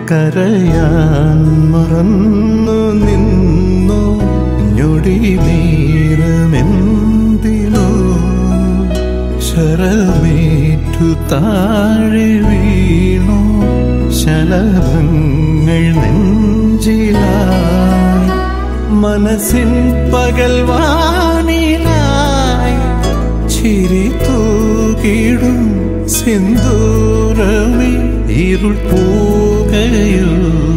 കരയാൻ മറന്നു നിന്നു ഞൊടി നേരമെന്തിനോ ശരമേറ്റു താഴെ വീണു ശലഭങ്ങൾ നെഞ്ചിലായി മനസ്സിൻ പകൽവാനിലായി ചിരി തൂകിടും സിന്ദൂരമേ ഇരുൾ പോകയോ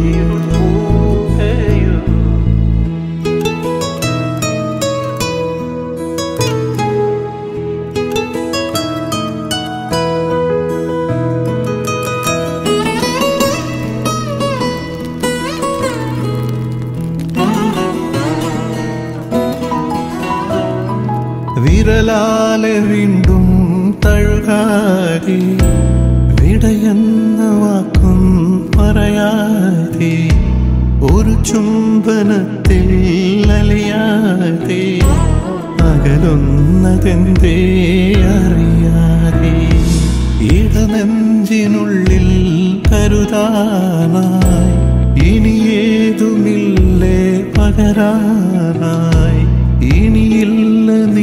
വിരലാലെ വീണ്ടും തഴുകാതെ വിടയെന്ന വാക്കും പറയാതെ ഒരു ചുംബനത്തിൽ അലിയാതെ അകലുന്നതെന്തേ അറിയാതെ ഇടനെഞ്ചിനുള്ളിൽ കരുതാനായി ഇനി ഏതുമില്ലേ പകരാനായി ഇനിയില്ല നീ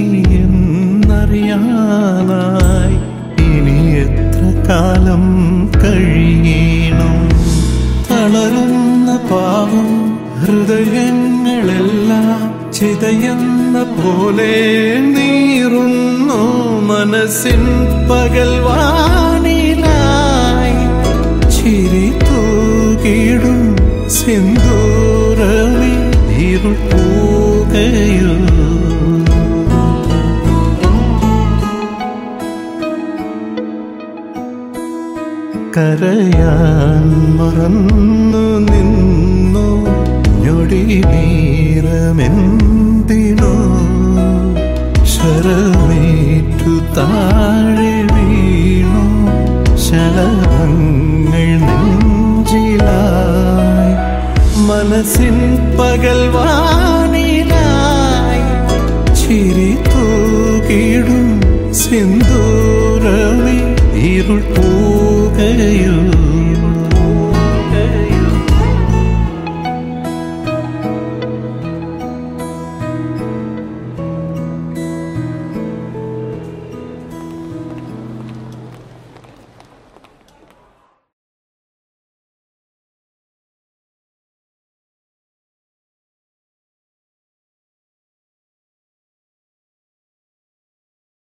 എന്നറിയാനായി ഇനി എത്ര കാലം കഴിയണം തളരുന്ന പാവം ഹൃദയങ്ങളെല്ലാം ചിതയെന്ന പോലെ നീറുന്നു മനസ്സിൻ പകൽവാനിലായി ചിരി തൂകിടും സിന്ദൂരമേ ഇരുൾ പോകയോ കരയാൻ മറന്നു നിന്നു ഞൊടി നേരമെന്തിനോ ശരമേറ്റു താഴെ വീണു ശലഭങ്ങൾ നെഞ്ചിലായി മനസ്സിൻ പകൽവാനിലായി ചിരി തൂകിടും സിന്ദൂരമേ ഇരുൾ പോ